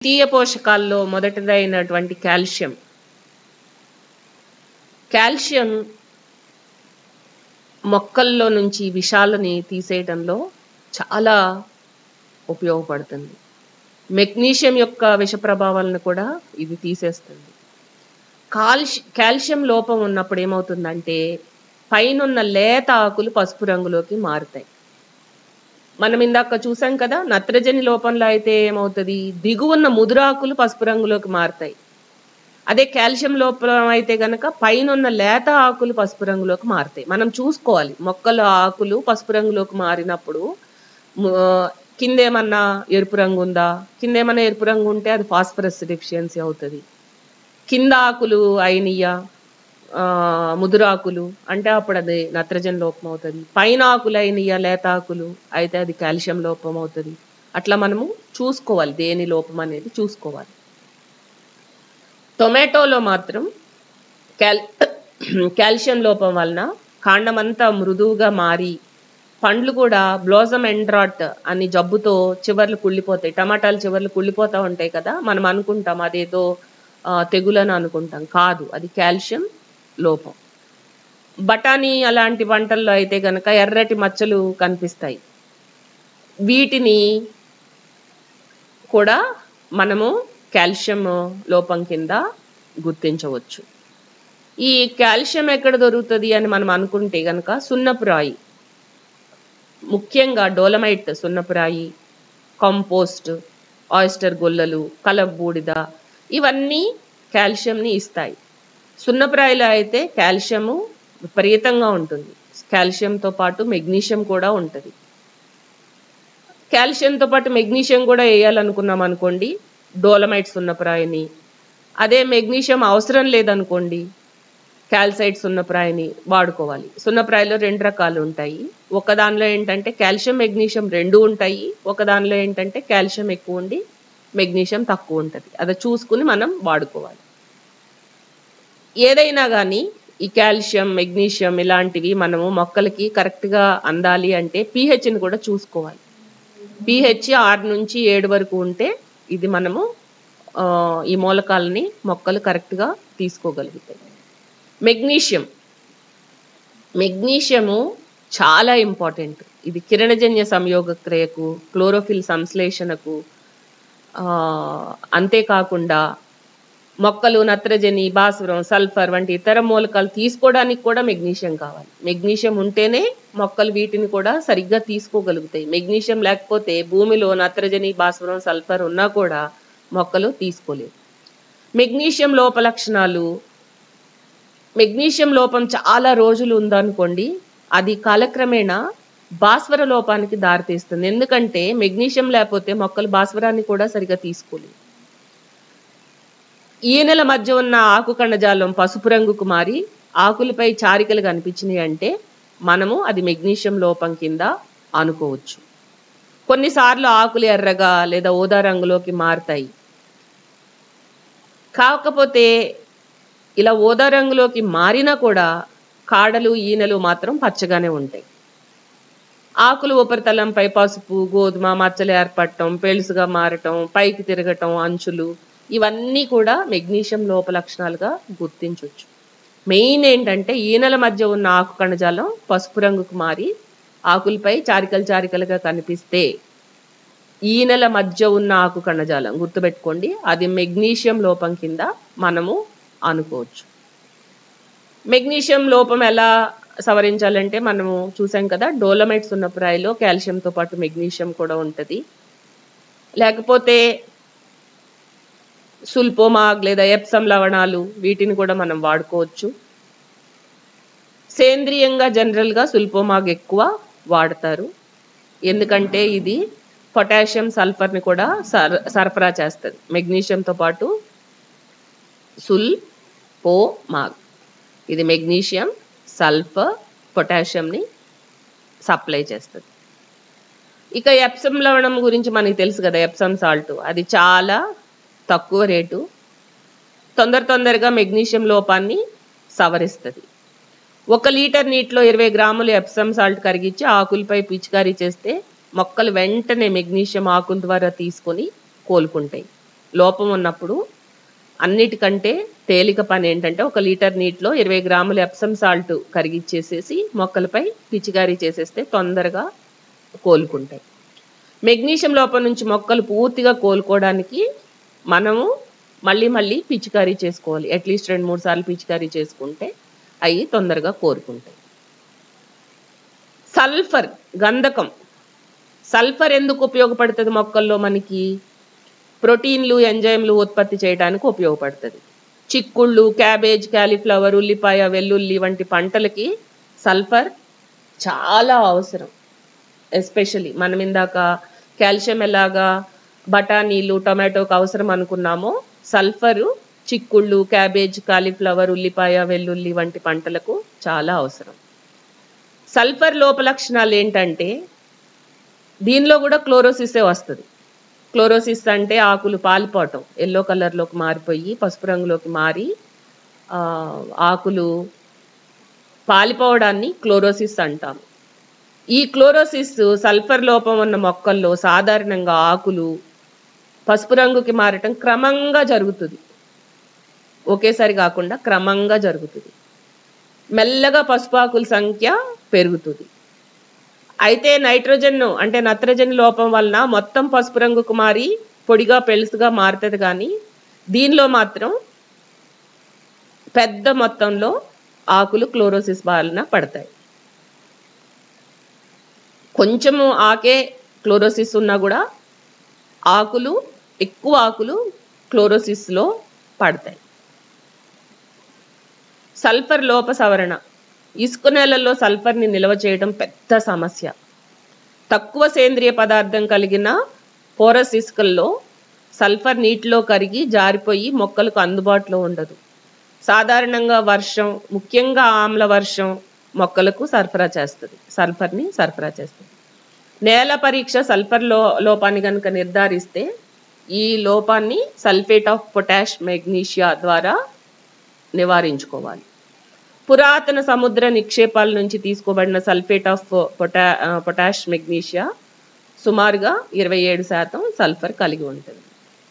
ద్వితీయ పోషకాల్లో మొదటిదైనటువంటి calcium calcium మొక్కల్లో నుంచి విషాలని తీసేయడంలో చాలా ఉపయోగపడుతుంది మెగ్నీషియం యొక్క విష ప్రభావాలను కూడా ఇది తీసేస్తుంది కాల్షి కాల్షియం లోపం ఉన్నప్పుడు ఏమవుతుందంటే పైనున్న లేత ఆకులు పసుపు రంగులోకి మారుతాయి మనం ఇందాక చూసాం కదా నత్రజని లోపంలో అయితే ఏమవుతుంది దిగువన్న ముదురాకులు పసుపు రంగులోకి మారుతాయి అదే కాల్షియం లోపం అయితే గనక పైన లేత ఆకులు పసుపు రంగులోకి మారుతాయి మనం చూసుకోవాలి మొక్కల ఆకులు పసుపు రంగులోకి మారినప్పుడు ము- కింద ఏమన్నా ఎరుపు రంగు ఉందా కింద ఏమన్నా ఎరుపు రంగు ఉంటే అది ఫాస్ఫరస్ డెఫిషియన్సీ అవుతుంది కింద ఆకులు అయినయ్యా ముదురాకులు అంటే అప్పుడు అది నత్రజని లోపం అవుతుంది పైన ఆకులు అయినయ్యా లేత ఆకులు అయితే అది కాల్షియం లోపం అవుతుంది అట్లా మనము చూసుకోవాలి దేని లోపం అనేది చూసుకోవాలి టొమాటోలో మాత్రం క్యాల్ కాల్షియం లోపం వలన కాండమంతా మృదువుగా మారి పండ్లు కూడా బ్లోజమ్ ఎండ్రాట్ అని జబ్బుతో చివర్లు కుళ్ళిపోతాయి టమాటాలు చివర్లు కుళ్ళిపోతా ఉంటాయి కదా మనం అనుకుంటాం అదేదో ఆ, తెగులని అనుకుంటాం కాదు అది కాల్షియం లోపం బఠానీ అలాంటి పంటల్లో అయితే గనక ఎర్రటి మచ్చలు కనిపిస్తాయి వీటిని కూడా మనము కాల్షియం లోపం కింద గుర్తించవచ్చు ఈ కాల్షియం ఎక్కడ దొరుకుతుంది అని మనం అనుకుంటే గనక సున్నపు రాయి ముఖ్యంగా డోలమైట్ సున్నపు రాయి కంపోస్ట్ ఆయిస్టర్ గొల్లలు కలబూడిద ఇవన్నీ కాల్షియంని ఇస్తాయి సున్నపు రాయిలో అయితే కాల్షియము విపరీతంగా ఉంటుంది కాల్షియంతో పాటు మెగ్నీషియం కూడా ఉంటుంది కాల్షియంతో పాటు మెగ్నీషియం కూడా వేయాలనుకున్నాం అనుకోండి డోలమైట్ సున్నప్రాయని అదే మెగ్నీషియం అవసరం లేదనుకోండి క్యాల్సైట్ సున్నప్రాయని వాడుకోవాలి సున్నప్రాయలో రెండు రకాలు ఉంటాయి ఒక దానిలో ఏంటంటే కాల్షియం మెగ్నీషియం రెండు ఉంటాయి ఒక దానిలో ఏంటంటే కాల్షియం ఎక్కువ ఉండి మెగ్నీషియం తక్కువ ఉంటుంది అది చూసుకుని మనం వాడుకోవాలి ఏదైనా కానీ ఈ కాల్షియం మెగ్నీషియం ఇలాంటివి మనము మొక్కలకి కరెక్ట్గా అందాలి అంటే పీహెచ్ని కూడా చూసుకోవాలి పిహెచ్ ఆరు నుంచి ఏడు వరకు ఉంటే ఇది మనము ఆ, ఈ మూలకాలని మొక్కలు కరెక్ట్గా తీసుకోగలుగుతాయి మెగ్నీషియం మెగ్నీషియము చాలా ఇంపార్టెంట్ ఇది కిరణజన్య సంయోగ క్రియకు క్లోరోఫిల్ సంశ్లేషణకు ఆ, అంతేకాకుండా మొక్కలు నత్రజని భాస్వరం సల్ఫర్ వంటి ఇతర మూలకాలు తీసుకోవడానికి కూడా మెగ్నీషియం కావాలి మెగ్నీషియం ఉంటేనే మొక్కలు వీటిని కూడా సరిగ్గా తీసుకోగలుగుతాయి మెగ్నీషియం లేకపోతే భూమిలో నత్రజని భాస్వరం సల్ఫర్ ఉన్నా కూడా మొక్కలు తీసుకోలేవు మెగ్నీషియం లోప లక్షణాలు మెగ్నీషియం లోపం చాలా రోజులు ఉందనుకోండి అది కాలక్రమేణా భాస్వర లోపానికి దారితీస్తుంది ఎందుకంటే మెగ్నీషియం లేకపోతే మొక్కలు భాస్వరాన్ని కూడా సరిగా తీసుకోలేవు ఈనెల మధ్య ఉన్న ఆకు కణజాలం పసుపు రంగుకు మారి ఆకులపై చారికలు కనిపించినాయి అంటే మనము అది మెగ్నీషియం లోపం కింద అనుకోవచ్చు కొన్నిసార్లు ఆకులు ఎర్రగా లేదా ఊదా రంగులోకి మారుతాయి కాకపోతే ఇలా ఊదా రంగులోకి మారినా కూడా కాడలు ఈనెలు మాత్రం పచ్చగానే ఉంటాయి ఆకులు ఉపరితలంపై పసుపు గోధుమ మచ్చలు ఏర్పడటం పెలుసుగా మారటం పైకి తిరగటం అంచులు ఇవన్నీ కూడా మెగ్నీషియం లోప లక్షణాలుగా గుర్తించవచ్చు మెయిన్ ఏంటంటే ఈనెల మధ్య ఉన్న ఆకు కణజాలం పసుపు రంగుకు మారి ఆకులపై చారికలు చారికలుగా కనిపిస్తే ఈనెల మధ్య ఉన్న ఆకు కణజాలం గుర్తుపెట్టుకోండి అది మెగ్నీషియం లోపం కింద మనము అనుకోవచ్చు మెగ్నీషియం లోపం ఎలా సవరించాలంటే మనము చూసాం కదా డోలమైట్స్ ఉన్న ప్రాయలో కాల్షియంతో పాటు మెగ్నీషియం కూడా ఉంటుంది లేకపోతే సుల్పోమాగ్ లేదా ఎప్సమ్ లవణాలు వీటిని కూడా మనం వాడుకోవచ్చు సేంద్రియంగా జనరల్గా సుల్పోమాగ్ ఎక్కువ వాడతారు ఎందుకంటే ఇది పొటాషియం సల్ఫర్ని కూడా సర సరఫరా చేస్తుంది మెగ్నీషియంతో పాటు సుల్ పో మాగ్ ఇది మెగ్నీషియం సల్ఫర్ పొటాషియంని సప్లై చేస్తుంది ఇక ఎప్సమ్ లవణం గురించి మనకి తెలుసు కదా ఎప్సమ్ సాల్ట్ అది చాలా తక్కువ రేటు తొందర తొందరగా మెగ్నీషియం లోపాన్ని సవరిస్తుంది ఒక లీటర్ నీటిలో ఇరవై గ్రాములు ఎప్సమ్ సాల్ట్ కరిగించి ఆకులపై పిచికారీ చేస్తే మొక్కలు వెంటనే మెగ్నీషియం ఆకుల ద్వారా తీసుకొని కోలుకుంటాయి లోపం ఉన్నప్పుడు అన్నిటికంటే తేలిక పని ఏంటంటే ఒక లీటర్ నీటిలో ఇరవై గ్రాముల ఎప్సమ్ సాల్ట్ కరిగిచ్చేసేసి మొక్కలపై పిచికారీ చేసేస్తే తొందరగా కోలుకుంటాయి మెగ్నీషియం లోపం నుంచి మొక్కలు పూర్తిగా కోలుకోవడానికి మనము మళ్ళీ మళ్ళీ పిచికారీ చేసుకోవాలి అట్లీస్ట్ రెండు మూడు సార్లు పిచికారీ చేసుకుంటే అవి తొందరగా కోరుకుంటాయి సల్ఫర్ గంధకం సల్ఫర్ ఎందుకు ఉపయోగపడుతుంది మొక్కల్లో మనకి ప్రోటీన్లు ఎంజైమ్లు ఉత్పత్తి చేయడానికి ఉపయోగపడుతుంది చిక్కుళ్ళు క్యాబేజ్ క్యాలీఫ్లవర్ ఉల్లిపాయ వెల్లుల్లి వంటి పంటలకి సల్ఫర్ చాలా అవసరం ఎస్పెషలీ మనం ఇందాక కాల్షియం ఎలాగా బఠానీలు టొమాటోకి అవసరం అనుకున్నామో సల్ఫరు చిక్కుళ్ళు క్యాబేజ్ కాలీఫ్లవర్ ఉల్లిపాయ వెల్లుల్లి వంటి పంటలకు చాలా అవసరం సల్ఫర్ లోప లక్షణాలు ఏంటంటే దీనిలో కూడా క్లోరోసిసే వస్తుంది క్లోరోసిస్ అంటే ఆకులు పాలిపోవటం ఎల్లో కలర్లోకి మారిపోయి పసుపు రంగులోకి మారి ఆ, ఆకులు పాలిపోవడాన్ని క్లోరోసిస్ అంటాం ఈ క్లోరోసిస్ సల్ఫర్ లోపం ఉన్న మొక్కల్లో సాధారణంగా ఆకులు పసుపు రంగుకి మారటం క్రమంగా జరుగుతుంది ఒకేసారి కాకుండా క్రమంగా జరుగుతుంది మెల్లగా పసుపు ఆకుల సంఖ్య పెరుగుతుంది అయితే నైట్రోజన్ అంటే నత్రజని లోపం వలన మొత్తం పసుపు రంగుకు మారి పొడిగా పెలుసుగా మారుతుంది కానీ దీనిలో మాత్రం పెద్ద మొత్తంలో ఆకులు క్లోరోసిస్ బారిన పడతాయి కొంచెము ఆకే క్లోరోసిస్ ఉన్నా కూడా ఆకులు ఎక్కువ ఆకులు క్లోరోసిస్లో పడతాయి సల్ఫర్ లోప సవరణ ఇసుక నేలల్లో సల్ఫర్ని నిల్వ చేయడం పెద్ద సమస్య తక్కువ సేంద్రియ పదార్థం కలిగిన పోరస్ ఇసుకల్లో సల్ఫర్ నీటిలో కరిగి జారిపోయి మొక్కలకు అందుబాటులో ఉండదు సాధారణంగా వర్షం ముఖ్యంగా ఆమ్ల వర్షం మొక్కలకు సరఫరా చేస్తుంది సల్ఫర్ని సరఫరా చేస్తుంది నేల పరీక్ష సల్ఫర్ లో లోపాన్ని కనుక నిర్ధారిస్తే ఈ లోపాన్ని సల్ఫేట్ ఆఫ్ పొటాష్ మెగ్నీషియా ద్వారా నివారించుకోవాలి పురాతన సముద్ర నిక్షేపాల నుంచి తీసుకోబడిన సల్ఫేట్ ఆఫ్ పొటా పొటాష్ మెగ్నీషియా సుమారుగా ఇరవై ఏడు శాతం సల్ఫర్ కలిగి ఉంటుంది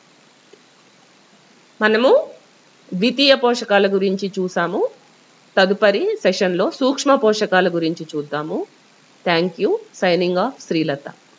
మనము ద్వితీయ పోషకాల గురించి చూసాము తదుపరి సెషన్లో సూక్ష్మ పోషకాల గురించి చూద్దాము thank you signing off Srilatha